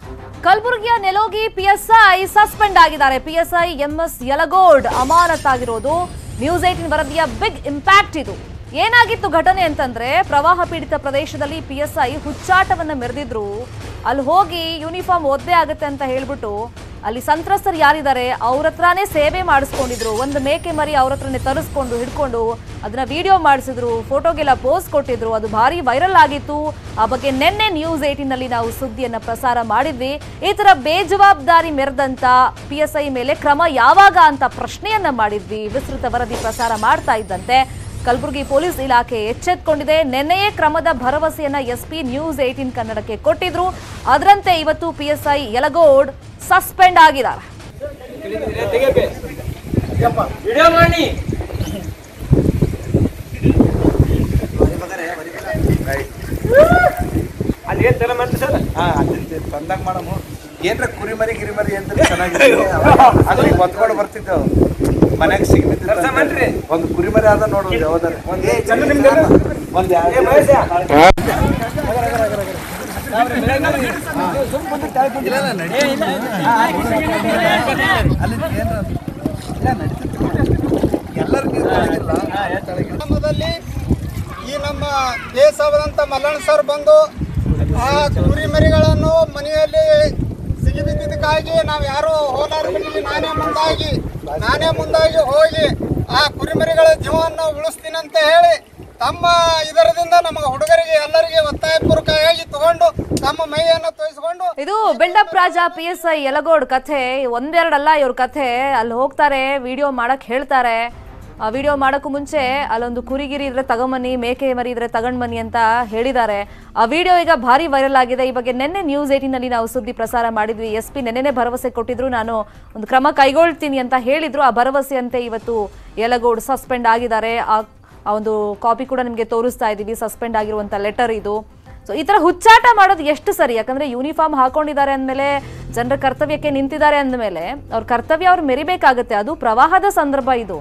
ಕಲಬುರಗಿಯ Nelogi PSI suspend ಆಗಿದ್ದಾರೆ PSI MS Yalagod ಅಮಾನತಾಗಿರೋದು ನ್ಯೂಸ್ ಏಟಿನ್ ವರದಿಯ ಬಿಗ್ ಇಂಪ್ಯಾಕ್ಟ್ ಇದು ಏನಾಗಿತ್ತು ಘಟನೆ ಅಂತಂದ್ರೆ ಪ್ರವಾಹ ಪೀಡಿತ ಪ್ರದೇಶದಲ್ಲಿ ಪಿಎಸ್ಐ ಹುಚ್ಚಾಟವನ್ನ ಮೆರೆದಿದ್ರು ಅಲ್ಲಿ ಹೋಗಿ ಯೂನಿಫಾರ್ಮ್ ಒದ್ದೆ ಆಗುತ್ತೆ ಅಂತ ಹೇಳ್ಬಿಟ್ಟು ಅಲ್ಲಿ ಸಂತ್ರಸ್ತರು ಯಾರಿದ್ದಾರೆ ಅವ್ರ ಹತ್ರನೇ ಸೇವೆ ಮಾಡಿಸ್ಕೊಂಡಿದ್ರು ಒಂದು ಮೇಕೆ ಮರಿ ಅವ್ರ ಹತ್ರನೇ ತರಿಸ್ಕೊಂಡು ಹಿಡ್ಕೊಂಡು ಅದನ್ನ ವಿಡಿಯೋ ಮಾಡಿಸಿದ್ರು ಫೋಟೋಗೆಲ್ಲ ಪೋಸ್ ಕೊಟ್ಟಿದ್ರು ಅದು ಭಾರಿ ವೈರಲ್ ಆಗಿತ್ತು ಆ ಬಗ್ಗೆ ನಿನ್ನೆ ನ್ಯೂಸ್ ಏಟಿನ್ ನಲ್ಲಿ ನಾವು ಸುದ್ದಿಯನ್ನ ಪ್ರಸಾರ ಮಾಡಿದ್ವಿ ಈ ತರ ಬೇಜವಾಬ್ದಾರಿ ಮೆರೆದಂತ ಪಿ ಎಸ್ ಐ ಮೇಲೆ ಕ್ರಮ ಯಾವಾಗ ಅಂತ ಪ್ರಶ್ನೆಯನ್ನ ಮಾಡಿದ್ವಿ ವಿಸ್ತೃತ ವರದಿ ಪ್ರಸಾರ ಮಾಡ್ತಾ ಇದ್ದಂತೆ ಕಲಬುರಗಿ ಪೊಲೀಸ್ ಇಲಾಖೆ ಎಚ್ಚೆತ್ಕೊಂಡಿದೆ ನಿನ್ನೆಯೇ ಕ್ರಮದ ಭರವಸೆಯನ್ನ ಎಸ್ಪಿ ನ್ಯೂಸ್ ಏಟೀನ್ ಕನ್ನಡಕ್ಕೆ ಕೊಟ್ಟಿದ್ರು ಅದರಂತೆ ಇವತ್ತು ಪಿಎಸ್ಐ ಯಲಗೋಡ್ ಸಸ್ಪೆಂಡ್ ಆಗಿದ್ದಾರೆ ವಿಡಿಯೋ ಮಾಡಿ ಅಲ್ಲಿ ಏನ್ ತರ ಮಾಡ್ತೀವಿ ಸರ್ ಹಾ ಅಲ್ಲಿ ಬಂದಾಗ ಮಾಡಮು ಏನ್ರ ಕುರಿಮರಿ ಗಿರಿಮರಿ ಅಂತ ಚೆನ್ನಾಗಿದೆ ಅದು ಹೊತ್ಕೊಂಡು ಬರ್ತಿದ್ದೆವು ಮನ್ಯಾಗ ಕೆಲಸ ಮಾಡ್ರಿ. ಸಿಗ್ಬಿಟ್ಟಿತ್ತು ಒಂದು ಕುರಿಮರಿ ಆದ ನೋಡು ಯಾವ್ದಾರ ಒಂದ್ ಏ, ಚಂದ ನಿಮ್ಗೆ ಒಂದ್ ಏ, ಎರಡು ಮಹೇಶ. ಗ್ರಾಮದಲ್ಲಿ ಈ ನಮ್ಮ ದೇಶವಾದಂಥ ಮಲ್ಲಣ್ಣ ಸರ್ ಬಂದು ಆ ಕುರಿಮರಿಗಳನ್ನು ಮನೆಯಲ್ಲಿ ಸಿಗಿಬಿದ್ದಿದ್ದಕ್ಕಾಗಿ ನಾವು ಯಾರು ಹೋಲಾರ ಬಿಟ್ಟಿಲ್ಲ ನಾನೇ ಮುಂದಾಗಿ ನಾನೇ ಮುಂದಾಗಿ ಹೋಗಿ ಆ ಕುರಿಮರಿಗಳ ಜೀವವನ್ನು ಉಳಿಸ್ತೀನಿ ಅಂತ ಹೇಳಿ ತಮ್ಮ ಇದರದಿಂದ ನಮ್ಮ ಹುಡುಗರಿಗೆ ಎಲ್ಲರಿಗೆ ಒತ್ತಾಯಪೂರ್ವಕವಾಗಿ ತಗೊಂಡು ತಮ್ಮ ಮೈಯನ್ನು ತೋರಿಸಿಕೊಂಡು ಇದು ಬಿಲ್ಡಪ್ ರಾಜ ಪಿ ಎಸ್ ಐ ಯಲಗೋಡ್ ಕಥೆ ಒಂದೆರಡಲ್ಲ ಇವ್ರ ಕಥೆ ಅಲ್ಲಿ ಹೋಗ್ತಾರೆ ವಿಡಿಯೋ ಮಾಡಕ್ ಹೇಳ್ತಾರೆ ಆ ವಿಡಿಯೋ ಮಾಡೋಕ್ಕೂ ಮುಂಚೆ ಅಲ್ಲೊಂದು ಕುರಿಗಿರಿ ಇದ್ರೆ ತಗೊಂಬನ್ನಿ ಮೇಕೆ ಮರಿ ಇದ್ರೆ ತಗೊಂಡ್ ಬನ್ನಿ ಅಂತ ಹೇಳಿದ್ದಾರೆ ಆ ವಿಡಿಯೋ ಈಗ ಭಾರಿ ವೈರಲ್ ಆಗಿದೆ ಈ ಬಗ್ಗೆ ನಿನ್ನೆ ನ್ಯೂಸ್ ಏಟಿನಲ್ಲಿ ನಾವು ಸುದ್ದಿ ಪ್ರಸಾರ ಮಾಡಿದ್ವಿ ಎಸ್ ಪಿ ನೆನ್ನೆನೇ ಭರವಸೆ ಕೊಟ್ಟಿದ್ರು ನಾನು ಒಂದು ಕ್ರಮ ಕೈಗೊಳ್ತೀನಿ ಅಂತ ಹೇಳಿದ್ರು ಆ ಭರವಸೆಯಂತೆ ಇವತ್ತು ಯಲಗೋಡ್ ಸಸ್ಪೆಂಡ್ ಆಗಿದ್ದಾರೆ ಆ ಆ ಒಂದು ಕಾಪಿ ಕೂಡ ನಿಮಗೆ ತೋರಿಸ್ತಾ ಇದ್ದೀವಿ ಸಸ್ಪೆಂಡ್ ಆಗಿರುವಂಥ ಲೆಟರ್ ಇದು ಸೊ ಈ ತರ ಹುಚ್ಚಾಟ ಮಾಡೋದು ಎಷ್ಟು ಸರಿ ಯಾಕಂದ್ರೆ ಯೂನಿಫಾರ್ಮ್ ಹಾಕೊಂಡಿದ್ದಾರೆ ಅಂದಮೇಲೆ ಜನರ ಕರ್ತವ್ಯಕ್ಕೆ ನಿಂತಿದ್ದಾರೆ ಅಂದಮೇಲೆ ಅವ್ರ ಕರ್ತವ್ಯ ಅವ್ರು ಮೆರಿಬೇಕಾಗತ್ತೆ ಅದು ಪ್ರವಾಹದ ಸಂದರ್ಭ ಇದು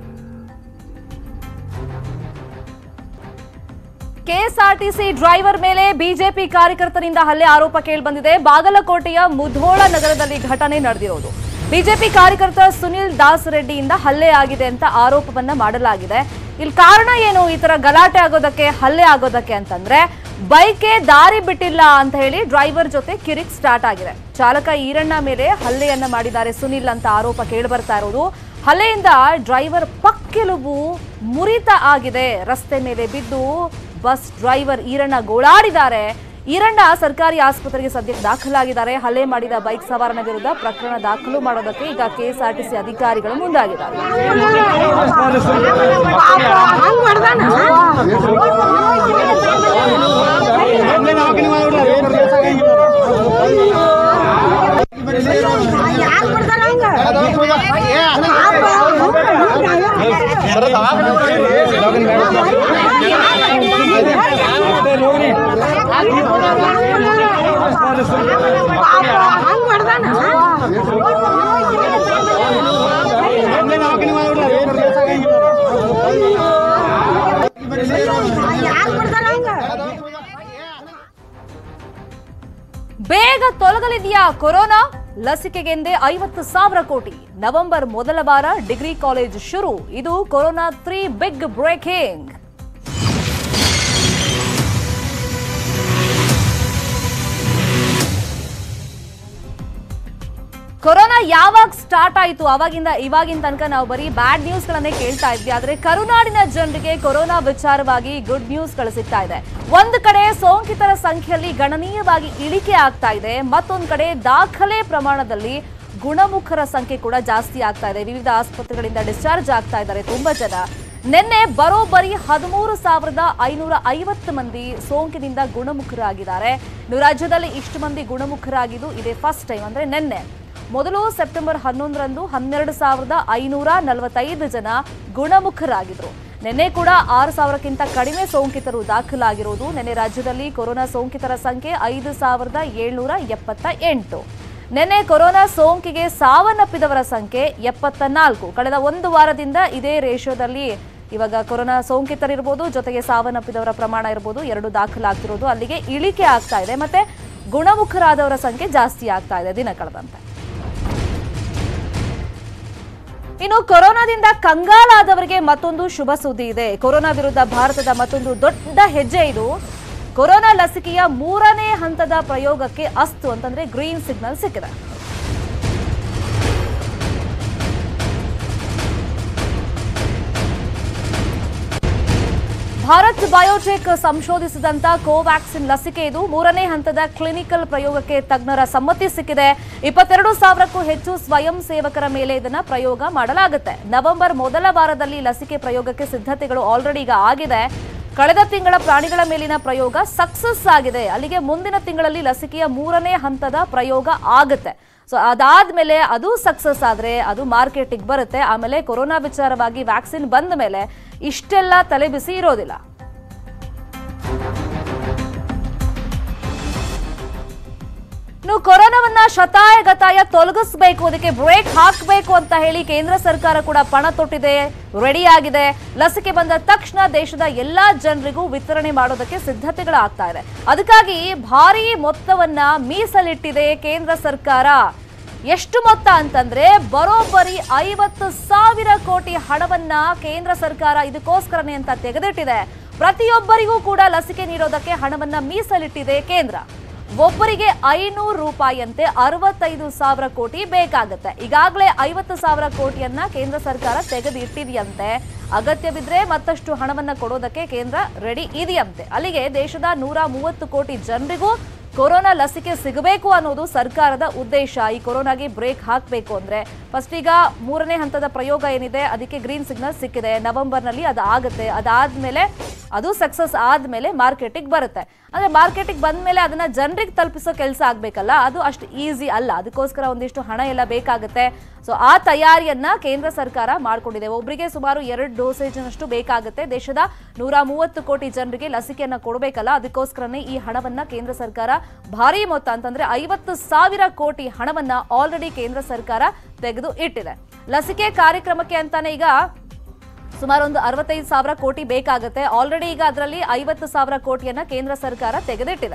ಕೆಎಸ್ಆರ್ಟಿಸಿ ಡ್ರೈವರ್ ಮೇಲೆ ಬಿಜೆಪಿ ಕಾರ್ಯಕರ್ತರಿಂದ ಹಲ್ಲೆ ಆರೋಪ ಕೇಳಿಬಂದಿದೆ ಬಾಗಲಕೋಟೆಯ ಮುಧೋಳ ನಗರದಲ್ಲಿ ಘಟನೆ ನಡೆದಿರೋದು ಬಿಜೆಪಿ ಕಾರ್ಯಕರ್ತ ಸುನಿಲ್ ದಾಸ್ ರೆಡ್ಡಿಯಿಂದ ಹಲ್ಲೆ ಆಗಿದೆ ಅಂತ ಆರೋಪವನ್ನ ಮಾಡಲಾಗಿದೆ ಇಲ್ಲಿ ಕಾರಣ ಏನು ಈ ತರ ಗಲಾಟೆ ಆಗೋದಕ್ಕೆ ಹಲ್ಲೆ ಆಗೋದಕ್ಕೆ ಅಂತಂದ್ರೆ ಬೈಕೆ ದಾರಿ ಬಿಟ್ಟಿಲ್ಲ ಅಂತ ಹೇಳಿ ಡ್ರೈವರ್ ಜೊತೆ ಕಿರಿಕ್ ಸ್ಟಾರ್ಟ್ ಆಗಿದೆ ಚಾಲಕ ಈರಣ್ಣ ಮೇಲೆ ಹಲ್ಲೆಯನ್ನ ಮಾಡಿದ್ದಾರೆ ಸುನಿಲ್ ಅಂತ ಆರೋಪ ಕೇಳಿಬರ್ತಾ ಇರೋದು ಹಲ್ಲೆಯಿಂದ ಡ್ರೈವರ್ ಪಕ್ಕೆಲುಬು ಮುರಿತ ಆಗಿದೆ ರಸ್ತೆ ಮೇಲೆ ಬಿದ್ದು ಬಸ್ ಡ್ರೈವರ್ ಈರಣ್ಣ ಗೋಳಾಡಿದ್ದಾರೆ ಈರಣ್ಣ ಸರ್ಕಾರಿ ಆಸ್ಪತ್ರೆಗೆ ಸದ್ಯಕ್ಕೆ ದಾಖಲಾಗಿದ್ದಾರೆ ಹಲ್ಲೆ ಮಾಡಿದ ಬೈಕ್ ಸವಾರನ ವಿರುದ್ಧ ಪ್ರಕರಣ ದಾಖಲು ಮಾಡೋದಕ್ಕೆ ಈಗ ಕೆಎಸ್ಆರ್ಟಿಸಿ ಅಧಿಕಾರಿಗಳು ಮುಂದಾಗಿದ್ದಾರೆ ಬೇಗ ತೊಲಗಲಿದೆಯಾ ಕೊರೋನಾ ಲಸಿಕೆಗೆಂದೇ ಐವತ್ತು ಸಾವಿರ ಕೋಟಿ ನವೆಂಬರ್ ಮೊದಲ ವಾರ ಡಿಗ್ರಿ ಕಾಲೇಜ್ ಶುರು ಇದು corona three big breaking corona ಯಾವಾಗ ಸ್ಟಾರ್ಟ್ ಆಯಿತು ಅವಾಗಿಂದ ಇವಾಗಿನ ತನಕ ನಾವು ಬರೀ ಬ್ಯಾಡ್ ನ್ಯೂಸ್ ಗಳನ್ನೇ ಕೇಳ್ತಾ ಇದ್ವಿ ಆದ್ರೆ ಕರುನಾಡಿನ ಜನರಿಗೆ ಕೊರೋನಾ ವಿಚಾರವಾಗಿ ಗುಡ್ ನ್ಯೂಸ್ ಗಳು ಸಿಗ್ತಾ ಇದೆ ಒಂದು ಕಡೆ ಸೋಂಕಿತರ ಸಂಖ್ಯೆಯಲ್ಲಿ ಗಣನೀಯವಾಗಿ ಇಳಿಕೆ ಆಗ್ತಾ ಇದೆ ಮತ್ತೊಂದು ಕಡೆ ದಾಖಲೆ ಪ್ರಮಾಣದಲ್ಲಿ ಗುಣಮುಖರ ಸಂಖ್ಯೆ ಕೂಡ ಜಾಸ್ತಿ ಆಗ್ತಾ ಇದೆ ವಿವಿಧ ಆಸ್ಪತ್ರೆಗಳಿಂದ ಡಿಸ್ಚಾರ್ಜ್ ಆಗ್ತಾ ಇದ್ದಾರೆ ತುಂಬಾ ಜನ ನಿನ್ನೆ ಬರೋಬ್ಬರಿ ಹದಿಮೂರು ಸಾವಿರದ ಐನೂರ ಐವತ್ತು ಮಂದಿ ಸೋಂಕಿನಿಂದ ಗುಣಮುಖರಾಗಿದ್ದಾರೆ ಇನ್ನು ರಾಜ್ಯದಲ್ಲಿ ಇಷ್ಟು ಮಂದಿ ಗುಣಮುಖರಾಗಿದ್ದು ಇದೇ ಫಸ್ಟ್ ಟೈಮ್ ಅಂದ್ರೆ ನಿನ್ನೆ ಮೊದಲು ಸೆಪ್ಟೆಂಬರ್ ಹನ್ನೊಂದರಂದು ಹನ್ನೆರಡು ಸಾವಿರದ ಐನೂರ ನಲವತ್ತೈದು ಜನ ಗುಣಮುಖರಾಗಿದ್ರು ನಿನ್ನೆ ಕೂಡ ಆರು ಸಾವಿರಕ್ಕಿಂತ ಕಡಿಮೆ ಸೋಂಕಿತರು ದಾಖಲಾಗಿರುವುದು ನಿನ್ನೆ ರಾಜ್ಯದಲ್ಲಿ ಕೊರೋನಾ ಸೋಂಕಿತರ ಸಂಖ್ಯೆ ಐದು ಸಾವಿರದ ಏಳ್ನೂರ ಎಪ್ಪತ್ತ ಎಂಟು ನಿನ್ನೆ ಕೊರೋನಾ ಸೋಂಕಿಗೆ ಸಾವನ್ನಪ್ಪಿದವರ ಸಂಖ್ಯೆ ಎಪ್ಪತ್ತ ನಾಲ್ಕು ಕಳೆದ ಒಂದು ವಾರದಿಂದ ಇದೇ ರೇಷಿಯೋದಲ್ಲಿ ಇವಾಗ ಕೊರೋನಾ ಸೋಂಕಿತರಿರ್ಬೋದು ಜೊತೆಗೆ ಸಾವನ್ನಪ್ಪಿದವರ ಪ್ರಮಾಣ ಇರ್ಬೋದು ಎರಡು ದಾಖಲಾಗ್ತಿರೋದು ಅಲ್ಲಿಗೆ ಇಳಿಕೆ ಆಗ್ತಾ ಇದೆ ಮತ್ತೆ ಗುಣಮುಖರಾದವರ ಸಂಖ್ಯೆ ಜಾಸ್ತಿ ಆಗ್ತಾ ಇದೆ ದಿನ ಕಳೆದಂತೆ ಇನ್ನು ಕೊರೋನಾದಿಂದ ಕಂಗಾಲಾದವರಿಗೆ ಮತ್ತೊಂದು ಶುಭ ಸುದ್ದಿ ಇದೆ ಕೊರೋನಾ ವಿರುದ್ಧ ಭಾರತದ ಮತ್ತೊಂದು ದೊಡ್ಡ ಹೆಜ್ಜೆ ಇದು ಕೊರೋನಾ ಲಸಿಕೆಯ ಮೂರನೇ ಹಂತದ ಪ್ರಯೋಗಕ್ಕೆ ಅಸ್ತು ಅಂತಂದ್ರೆ ಗ್ರೀನ್ ಸಿಗ್ನಲ್ ಸಿಕ್ಕಿದೆ ಭಾರತ್ ಬಯೋಟೆಕ್ ಸಂಶೋಧಿಸಿದಂತ ಕೋವ್ಯಾಕ್ಸಿನ್ ಲಸಿಕೆ ಇದು ಮೂರನೇ ಹಂತದ ಕ್ಲಿನಿಕಲ್ ಪ್ರಯೋಗಕ್ಕೆ ತಜ್ಞರ ಸಮ್ಮತಿ ಸಿಕ್ಕಿದೆ ಇಪ್ಪತ್ತೆರಡು ಸಾವಿರಕ್ಕೂ ಹೆಚ್ಚು ಸ್ವಯಂ ಸೇವಕರ ಮೇಲೆ ಇದನ್ನ ಪ್ರಯೋಗ ಮಾಡಲಾಗುತ್ತೆ ನವೆಂಬರ್ ಮೊದಲ ವಾರದಲ್ಲಿ ಲಸಿಕೆ ಪ್ರಯೋಗಕ್ಕೆ ಸಿದ್ಧತೆಗಳು ಆಲ್ರೆಡಿ ಈಗ ಆಗಿದೆ ಕಳೆದ ತಿಂಗಳ ಪ್ರಾಣಿಗಳ ಮೇಲಿನ ಪ್ರಯೋಗ ಸಕ್ಸಸ್ ಆಗಿದೆ ಅಲ್ಲಿಗೆ ಮುಂದಿನ ತಿಂಗಳಲ್ಲಿ ಲಸಿಕೆಯ ಮೂರನೇ ಹಂತದ ಪ್ರಯೋಗ ಆಗುತ್ತೆ ಸೊ ಅದಾದ್ಮೇಲೆ ಅದು ಸಕ್ಸಸ್ ಆದ್ರೆ ಅದು ಮಾರ್ಕೆಟಿಗೆ ಬರುತ್ತೆ ಆಮೇಲೆ ಕೊರೋನಾ ವಿಚಾರವಾಗಿ ವ್ಯಾಕ್ಸಿನ್ ಬಂದ ಮೇಲೆ ಇಷ್ಟೆಲ್ಲ ತಲೆಬಿಸಿ ಇರೋದಿಲ್ಲ ಇನ್ನು ಕೊರೋನಾವನ್ನ ಶತಾಯ ಗತಾಯ ತೊಲಗಿಸಬೇಕು ಅದಕ್ಕೆ ಬ್ರೇಕ್ ಹಾಕಬೇಕು ಅಂತ ಹೇಳಿ ಕೇಂದ್ರ ಸರ್ಕಾರ ಕೂಡ ಪಣ ತೊಟ್ಟಿದೆ ರೆಡಿ ಆಗಿದೆ ಲಸಿಕೆ ಬಂದ ತಕ್ಷಣ ದೇಶದ ಎಲ್ಲಾ ಜನರಿಗೂ ವಿತರಣೆ ಮಾಡೋದಕ್ಕೆ ಸಿದ್ಧತೆಗಳಾಗ್ತಾ ಇದೆ ಅದಕ್ಕಾಗಿ ಭಾರಿ ಮೊತ್ತವನ್ನ ಮೀಸಲಿಟ್ಟಿದೆ ಕೇಂದ್ರ ಸರ್ಕಾರ ಎಷ್ಟು ಮೊತ್ತ ಅಂತಂದ್ರೆ ಬರೋಬ್ಬರಿ ಐವತ್ತು ಸಾವಿರ ಕೋಟಿ ಹಣವನ್ನ ಕೇಂದ್ರ ಸರ್ಕಾರ ಇದಕ್ಕೋಸ್ಕರನೇ ಅಂತ ತೆಗೆದಿಟ್ಟಿದೆ ಪ್ರತಿಯೊಬ್ಬರಿಗೂ ಕೂಡ ಲಸಿಕೆ ನೀಡೋದಕ್ಕೆ ಹಣವನ್ನ ಮೀಸಲಿಟ್ಟಿದೆ ಕೇಂದ್ರ ಒಬ್ಬರಿಗೆ ಐನೂರು ರೂಪಾಯಿಯಂತೆ ಅರವತ್ತೈದು ಸಾವಿರ ಕೋಟಿ ಬೇಕಾಗುತ್ತೆ ಈಗಾಗಲೇ ಐವತ್ತು ಸಾವಿರ ಕೋಟಿಯನ್ನ ಕೇಂದ್ರ ಸರ್ಕಾರ ತೆಗೆದಿಟ್ಟಿದೆಯಂತೆ ಅಗತ್ಯವಿದ್ರೆ ಮತ್ತಷ್ಟು ಹಣವನ್ನ ಕೊಡೋದಕ್ಕೆ ಕೇಂದ್ರ ರೆಡಿ ಇದೆಯಂತೆ ಅಲ್ಲಿಗೆ ದೇಶದ ನೂರ ಮೂವತ್ತು ಕೋಟಿ ಜನರಿಗೂ ಕೊರೋನಾ ಲಸಿಕೆ ಸಿಗಬೇಕು ಅನ್ನೋದು ಸರ್ಕಾರದ ಉದ್ದೇಶ ಈ ಕೊರೋನಾಗೆ ಬ್ರೇಕ್ ಹಾಕಬೇಕು ಅಂದ್ರೆ ಫಸ್ಟ್ ಈಗ ಮೂರನೇ ಹಂತದ ಪ್ರಯೋಗ ಏನಿದೆ ಅದಕ್ಕೆ ಗ್ರೀನ್ ಸಿಗ್ನಲ್ ಸಿಕ್ಕಿದೆ ನವೆಂಬರ್ನಲ್ಲಿ ಅದು ಆಗುತ್ತೆ ಅದಾದ್ಮೇಲೆ ಅದು ಸಕ್ಸಸ್ ಆದ್ಮೇಲೆ ಮಾರ್ಕೆಟಿಗೆ ಬರುತ್ತೆ ಅಂದ್ರೆ ಮಾರ್ಕೆಟಿಗೆ ಬಂದ್ಮೇಲೆ ಅದನ್ನ ಜನರಿಗೆ ತಲುಪಿಸೋ ಕೆಲಸ ಆಗ್ಬೇಕಲ್ಲ ಅದು ಅಷ್ಟು ಈಸಿ ಅಲ್ಲ ಅದಕ್ಕೋಸ್ಕರ ಒಂದಿಷ್ಟು ಹಣ ಎಲ್ಲ ಬೇಕಾಗುತ್ತೆ ಸೊ ಆ ತಯಾರಿಯನ್ನ ಕೇಂದ್ರ ಸರ್ಕಾರ ಮಾಡ್ಕೊಂಡಿದೆ ಒಬ್ಬರಿಗೆ ಸುಮಾರು ಎರಡು ಡೋಸೇಜ್ನಷ್ಟು ಬೇಕಾಗುತ್ತೆ ದೇಶದ ನೂರ ಮೂವತ್ತು ಕೋಟಿ ಜನರಿಗೆ ಲಸಿಕೆಯನ್ನ ಕೊಡಬೇಕಲ್ಲ ಅದಕ್ಕೋಸ್ಕರನೇ ಈ ಹಣವನ್ನ ಕೇಂದ್ರ ಸರ್ಕಾರ ಭಾರಿ ಮೊತ್ತ ಅಂತಂದ್ರೆ ಐವತ್ತು ಸಾವಿರ ಕೋಟಿ ಹಣವನ್ನ ಆಲ್ರೆಡಿ ಕೇಂದ್ರ ಸರ್ಕಾರ ತೆಗೆದು ಇಟ್ಟಿದೆ ಲಸಿಕೆ ಕಾರ್ಯಕ್ರಮಕ್ಕೆ ಅಂತಾನೆ ಈಗ ಸುಮಾರು ಒಂದು ಅರವತ್ತೈದು ಸಾವಿರ ಕೋಟಿ ಬೇಕಾಗುತ್ತೆ ಆಲ್ರೆಡಿ ಈಗ ಅದರಲ್ಲಿ ಐವತ್ತು ಸಾವಿರ ಕೋಟಿಯನ್ನ ಕೇಂದ್ರ ಸರ್ಕಾರ ತೆಗೆದಿಟ್ಟಿದೆ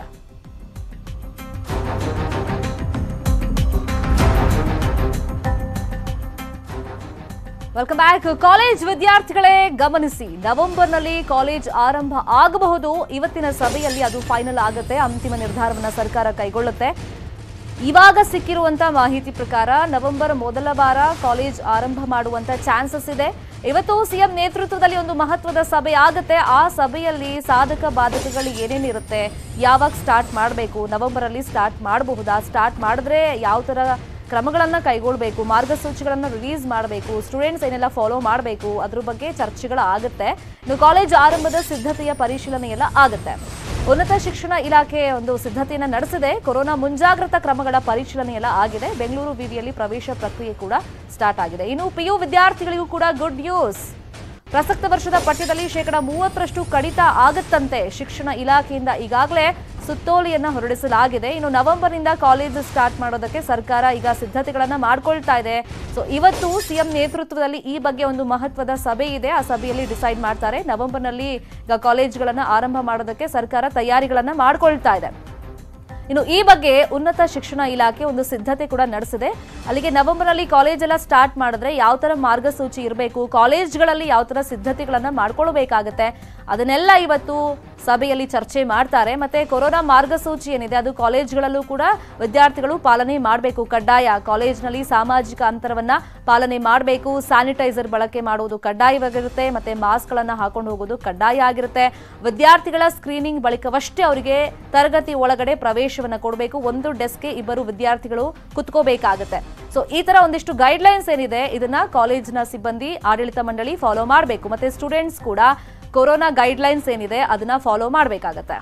ವೆಲ್ಕಮ್ ಬ್ಯಾಕ್ ಕಾಲೇಜ್ ವಿದ್ಯಾರ್ಥಿಗಳೇ ಗಮನಿಸಿ ನವೆಂಬರ್ನಲ್ಲಿ ಕಾಲೇಜ್ ಆರಂಭ ಆಗಬಹುದು ಇವತ್ತಿನ ಸಭೆಯಲ್ಲಿ ಅದು ಫೈನಲ್ ಆಗುತ್ತೆ ಅಂತಿಮ ನಿರ್ಧಾರವನ್ನ ಸರ್ಕಾರ ಕೈಗೊಳ್ಳುತ್ತೆ ಇವಾಗ ಸಿಕ್ಕಿರುವಂತ ಮಾಹಿತಿ ಪ್ರಕಾರ ನವೆಂಬರ್ ಮೊದಲ ವಾರ ಕಾಲೇಜ್ ಆರಂಭ ಮಾಡುವಂತ ಚಾನ್ಸಸ್ ಇದೆ ಇವತ್ತು ಸಿಎಂ ನೇತೃತ್ವದಲ್ಲಿ ಒಂದು ಮಹತ್ವದ ಸಭೆ ಆಗುತ್ತೆ ಆ ಸಭೆಯಲ್ಲಿ ಸಾಧಕ ಬಾಧಕಗಳು ಏನೇನಿರುತ್ತೆ ಯಾವಾಗ ಸ್ಟಾರ್ಟ್ ಮಾಡಬೇಕು ನವೆಂಬರ್ ಅಲ್ಲಿ ಸ್ಟಾರ್ಟ್ ಮಾಡಬಹುದಾ ಸ್ಟಾರ್ಟ್ ಮಾಡಿದ್ರೆ ಯಾವ ತರ ಕ್ರಮಗಳನ್ನ ಕೈಗೊಳ್ಳಬೇಕು ಮಾರ್ಗಸೂಚಿಗಳನ್ನ ರಿಲೀಸ್ ಮಾಡಬೇಕು ಸ್ಟೂಡೆಂಟ್ಸ್ ಏನೆಲ್ಲ ಫಾಲೋ ಮಾಡಬೇಕು ಅದ್ರ ಬಗ್ಗೆ ಚರ್ಚೆಗಳು ಆಗುತ್ತೆ ಇನ್ನು ಕಾಲೇಜ್ ಆರಂಭದ ಸಿದ್ಧತೆಯ ಪರಿಶೀಲನೆ ಎಲ್ಲ ಆಗುತ್ತೆ ಉನ್ನತ ಶಿಕ್ಷಣ ಇಲಾಖೆ ಒಂದು ಸಿದ್ಧತೆಯನ್ನ ನಡೆಸಿದೆ ಕೊರೋನಾ ಮುಂಜಾಗ್ರತಾ ಕ್ರಮಗಳ ಪರಿಶೀಲನೆ ಎಲ್ಲ ಆಗಿದೆ ಬೆಂಗಳೂರು ವಿವಿಯಲ್ಲಿ ಪ್ರವೇಶ ಪ್ರಕ್ರಿಯೆ ಕೂಡ ಸ್ಟಾರ್ಟ್ ಆಗಿದೆ ಇನ್ನು ಪಿಯು ವಿದ್ಯಾರ್ಥಿಗಳಿಗೂ ಕೂಡ ಗುಡ್ ನ್ಯೂಸ್ ಪ್ರಸಕ್ತ ವರ್ಷದ ಪಠ್ಯದಲ್ಲಿ ಶೇಕಡ ಮೂವತ್ತರಷ್ಟು ಕಡಿತ ಆಗುತ್ತಂತೆ ಶಿಕ್ಷಣ ಇಲಾಖೆಯಿಂದ ಈಗಾಗಲೇ ಸುತ್ತೋಲೆಯನ್ನ ಹೊರಡಿಸಲಾಗಿದೆ ಇನ್ನು ನವೆಂಬರ್ನಿಂದ ಕಾಲೇಜ್ ಸ್ಟಾರ್ಟ್ ಮಾಡೋದಕ್ಕೆ ಸರ್ಕಾರ ಈಗ ಸಿದ್ಧತೆಗಳನ್ನ ಮಾಡ್ಕೊಳ್ತಾ ಇದೆ ಸೊ ಇವತ್ತು ಸಿಎಂ ನೇತೃತ್ವದಲ್ಲಿ ಈ ಬಗ್ಗೆ ಒಂದು ಮಹತ್ವದ ಸಭೆ ಇದೆ ಆ ಸಭೆಯಲ್ಲಿ ಡಿಸೈಡ್ ಮಾಡ್ತಾರೆ ನವೆಂಬರ್ನಲ್ಲಿ ಈಗ ಕಾಲೇಜ್ಗಳನ್ನ ಆರಂಭ ಮಾಡೋದಕ್ಕೆ ಸರ್ಕಾರ ತಯಾರಿಗಳನ್ನ ಮಾಡ್ಕೊಳ್ತಾ ಇದೆ ಇನ್ನು ಈ ಬಗ್ಗೆ ಉನ್ನತ ಶಿಕ್ಷಣ ಇಲಾಖೆ ಒಂದು ಸಿದ್ಧತೆ ಕೂಡ ನಡೆಸಿದೆ ಅಲ್ಲಿಗೆ ನವೆಂಬರ್ನಲ್ಲಿ ಕಾಲೇಜ್ ಎಲ್ಲ ಸ್ಟಾರ್ಟ್ ಮಾಡಿದ್ರೆ ಯಾವ ತರ ಮಾರ್ಗಸೂಚಿ ಇರಬೇಕು ಕಾಲೇಜ್ಗಳಲ್ಲಿ ಯಾವ ತರ ಸಿದ್ಧತೆಗಳನ್ನ ಮಾಡ್ಕೊಳ್ಬೇಕಾಗತ್ತೆ ಅದನ್ನೆಲ್ಲ ಇವತ್ತು ಸಭೆಯಲ್ಲಿ ಚರ್ಚೆ ಮಾಡ್ತಾರೆ ಮತ್ತೆ ಕೊರೋನಾ ಮಾರ್ಗಸೂಚಿ ಏನಿದೆ ಅದು ಕಾಲೇಜ್ಗಳಲ್ಲೂ ಕೂಡ ವಿದ್ಯಾರ್ಥಿಗಳು ಪಾಲನೆ ಮಾಡಬೇಕು ಕಡ್ಡಾಯ ಕಾಲೇಜ್ನಲ್ಲಿ ಸಾಮಾಜಿಕ ಅಂತರವನ್ನ ಪಾಲನೆ ಮಾಡಬೇಕು ಸ್ಯಾನಿಟೈಸರ್ ಬಳಕೆ ಮಾಡುವುದು ಕಡ್ಡಾಯವಾಗಿರುತ್ತೆ ಮತ್ತೆ ಮಾಸ್ಕ್ಗಳನ್ನ ಹಾಕೊಂಡು ಹೋಗೋದು ಕಡ್ಡಾಯ ಆಗಿರುತ್ತೆ ವಿದ್ಯಾರ್ಥಿಗಳ ಸ್ಕ್ರೀನಿಂಗ್ ಬಳಿಕವಷ್ಟೇ ಅವರಿಗೆ ತರಗತಿ ಒಳಗಡೆ ಪ್ರವೇಶವನ್ನ ಕೊಡಬೇಕು ಒಂದು ಡೆಸ್ಕ್ಗೆ ಇಬ್ಬರು ವಿದ್ಯಾರ್ಥಿಗಳು ಕುತ್ಕೋಬೇಕಾಗುತ್ತೆ ಸೊ ಈ ತರ ಒಂದಿಷ್ಟು ಗೈಡ್ಲೈನ್ಸ್ ಏನಿದೆ ಇದನ್ನ ಕಾಲೇಜಿನ ಸಿಬ್ಬಂದಿ ಆಡಳಿತ ಮಂಡಳಿ ಫಾಲೋ ಮಾಡಬೇಕು ಮತ್ತೆ ಸ್ಟೂಡೆಂಟ್ಸ್ ಕೂಡ ಕೊರೋನಾ ಗೈಡ್ಲೈನ್ಸ್ ಏನಿದೆ ಅದನ್ನ ಫಾಲೋ ಮಾಡಬೇಕಾಗತ್ತೆ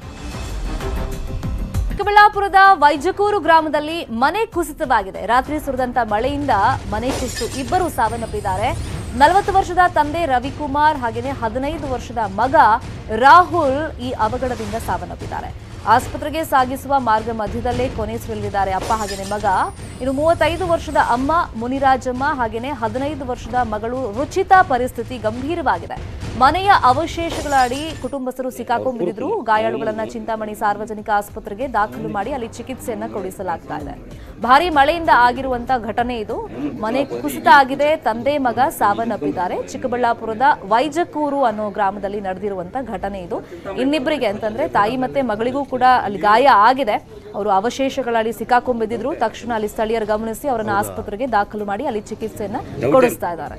ಚಿಕ್ಕಬಳ್ಳಾಪುರದ ವೈಜಕೂರು ಗ್ರಾಮದಲ್ಲಿ ಮನೆ ಕುಸಿತವಾಗಿದೆ ರಾತ್ರಿ ಸುರಿದಂತ ಮಳೆಯಿಂದ ಮನೆ ಕುಸಿತು ಇಬ್ಬರು ಸಾವನ್ನಪ್ಪಿದ್ದಾರೆ ನಲವತ್ತು ವರ್ಷದ ತಂದೆ ರವಿಕುಮಾರ್ ಹಾಗೆಯೇ ಹದಿನೈದು ವರ್ಷದ ಮಗ ರಾಹುಲ್ ಈ ಅವಘಡದಿಂದ ಸಾವನ್ನಪ್ಪಿದ್ದಾರೆ ಆಸ್ಪತ್ರೆಗೆ ಸಾಗಿಸುವ ಮಾರ್ಗ ಮಧ್ಯದಲ್ಲೇ ಕೊನೆಯುಸಿರೆಳೆದಿದ್ದಾರೆ ಅಪ್ಪ ಹಾಗೆಯೇ ಮಗ ಇನ್ನು ಮೂವತ್ತೈದು ವರ್ಷದ ಅಮ್ಮ ಮುನಿರಾಜಮ್ಮ ಹಾಗೆಯೇ ಹದಿನೈದು ವರ್ಷದ ಮಗಳು ರುಚಿತಾ ಪರಿಸ್ಥಿತಿ ಗಂಭೀರವಾಗಿದೆ ಮನೆಯ ಅವಶೇಷಗಳ ಅಡಿ ಕುಟುಂಬಸ್ಥರು ಸಿಕ್ಕಾಕೊಂಡ್ಬಿದ್ರು ಗಾಯಾಳುಗಳನ್ನ ಚಿಂತಾಮಣಿ ಸಾರ್ವಜನಿಕ ಆಸ್ಪತ್ರೆಗೆ ದಾಖಲು ಮಾಡಿ ಅಲ್ಲಿ ಚಿಕಿತ್ಸೆಯನ್ನ ಕೊಡಿಸಲಾಗ್ತಾ ಇದೆ ಭಾರಿ ಮಳೆಯಿಂದ ಆಗಿರುವಂತ ಘಟನೆ ಇದು ಮನೆ ಕುಸಿತ ಆಗಿದೆ ತಂದೆ ಮಗ ಸಾವನ್ನಪ್ಪಿದ್ದಾರೆ ಚಿಕ್ಕಬಳ್ಳಾಪುರದ ವೈಜಕೂರು ಅನ್ನೋ ಗ್ರಾಮದಲ್ಲಿ ನಡೆದಿರುವಂತ ಘಟನೆ ಇದು ಇನ್ನಿಬ್ಬರಿಗೆ ಅಂತಂದ್ರೆ ತಾಯಿ ಮತ್ತೆ ಮಗಳಿಗೂ ಕೂಡ ಅಲ್ಲಿ ಗಾಯ ಆಗಿದೆ ಅವರು ಅವಶೇಷಗಳಡಿ ಸಿಕ್ಕಾಕೊಂಡ್ಬಿದ್ದಿದ್ರು ತಕ್ಷಣ ಅಲ್ಲಿ ಸ್ಥಳೀಯರು ಗಮನಿಸಿ ಅವರನ್ನ ಆಸ್ಪತ್ರೆಗೆ ದಾಖಲು ಮಾಡಿ ಅಲ್ಲಿ ಚಿಕಿತ್ಸೆಯನ್ನ ಕೊಡಿಸ್ತಾ ಇದ್ದಾರೆ